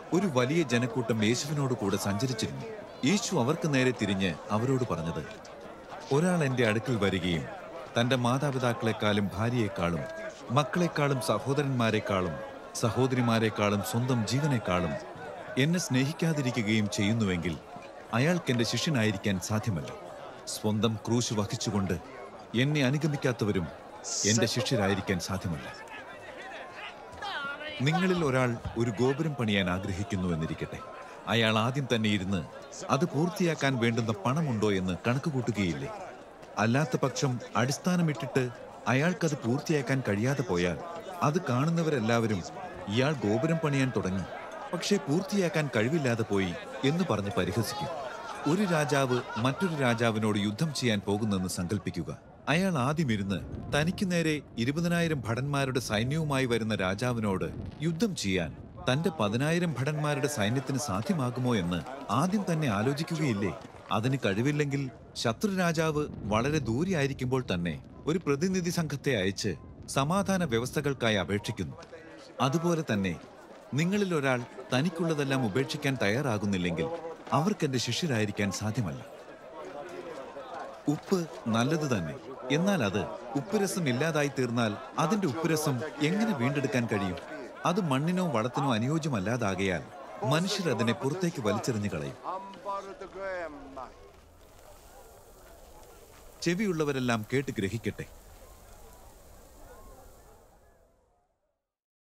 ഒരു വലിയ ജനക്കൂട്ടം യേശുവിനോട് കൂടെ സഞ്ചരിച്ചിരുന്നു യേശു അവർക്ക് നേരെ തിരിഞ്ഞ് അവരോട് പറഞ്ഞത് ഒരാൾ എന്റെ അടുക്കൽ വരികയും തന്റെ മാതാപിതാക്കളെക്കാളും ഭാര്യയെക്കാളും മക്കളെക്കാളും സഹോദരന്മാരെക്കാളും സഹോദരിമാരെക്കാളും സ്വന്തം ജീവനേക്കാളും എന്നെ സ്നേഹിക്കാതിരിക്കുകയും ചെയ്യുന്നുവെങ്കിൽ അയാൾക്ക് എന്റെ ശിഷ്യനായിരിക്കാൻ സാധ്യമല്ല സ്വന്തം ക്രൂശ് വഹിച്ചുകൊണ്ട് എന്നെ അനുഗമിക്കാത്തവരും എന്റെ ശിഷ്യരായിരിക്കാൻ സാധ്യമല്ല നിങ്ങളിൽ ഒരാൾ ഒരു ഗോപുരം പണിയാൻ ആഗ്രഹിക്കുന്നു എന്നിരിക്കട്ടെ അയാൾ ആദ്യം തന്നെ ഇരുന്ന് അത് പൂർത്തിയാക്കാൻ വേണ്ടുന്ന പണമുണ്ടോ എന്ന് കണക്ക് കൂട്ടുകയില്ലേ അല്ലാത്ത പക്ഷം അടിസ്ഥാനമിട്ടിട്ട് അയാൾക്കത് പൂർത്തിയാക്കാൻ കഴിയാതെ പോയാൽ അത് കാണുന്നവരെല്ലാവരും ഇയാൾ ഗോപുരം പണിയാൻ തുടങ്ങി പക്ഷേ പൂർത്തിയാക്കാൻ കഴിവില്ലാതെ പോയി എന്ന് പറഞ്ഞ് പരിഹസിക്കും ഒരു രാജാവ് മറ്റൊരു രാജാവിനോട് യുദ്ധം ചെയ്യാൻ പോകുന്നെന്ന് സങ്കല്പിക്കുക അയാൾ ആദ്യം ഇരുന്ന് തനിക്ക് നേരെ ഇരുപതിനായിരം ഭടന്മാരുടെ സൈന്യവുമായി വരുന്ന രാജാവിനോട് യുദ്ധം ചെയ്യാൻ തന്റെ പതിനായിരം ഭടന്മാരുടെ സൈന്യത്തിന് സാധ്യമാകുമോ എന്ന് ആദ്യം തന്നെ ആലോചിക്കുകയില്ലേ അതിന് കഴിവില്ലെങ്കിൽ ശത്രു രാജാവ് വളരെ ദൂരെയായിരിക്കുമ്പോൾ തന്നെ ഒരു പ്രതിനിധി സംഘത്തെ അയച്ച് സമാധാന വ്യവസ്ഥകൾക്കായി അപേക്ഷിക്കുന്നു അതുപോലെ തന്നെ നിങ്ങളിൽ ഒരാൾ തനിക്കുള്ളതെല്ലാം ഉപേക്ഷിക്കാൻ തയ്യാറാകുന്നില്ലെങ്കിൽ അവർക്ക് എന്റെ ശിഷ്യരായിരിക്കാൻ സാധ്യമല്ല ഉപ്പ് നല്ലത് തന്നെ എന്നാൽ അത് ഉപ്പുരസം ഇല്ലാതായി തീർന്നാൽ അതിന്റെ ഉപ്പുരസം എങ്ങനെ വീണ്ടെടുക്കാൻ കഴിയും അത് മണ്ണിനോ വളത്തിനോ അനുയോജ്യമല്ലാതാകയാൽ മനുഷ്യർ അതിനെ പുറത്തേക്ക് വലിച്ചെറിഞ്ഞു കളയും ചെവിയുള്ളവരെല്ലാം കേട്ട് ഗ്രഹിക്കട്ടെ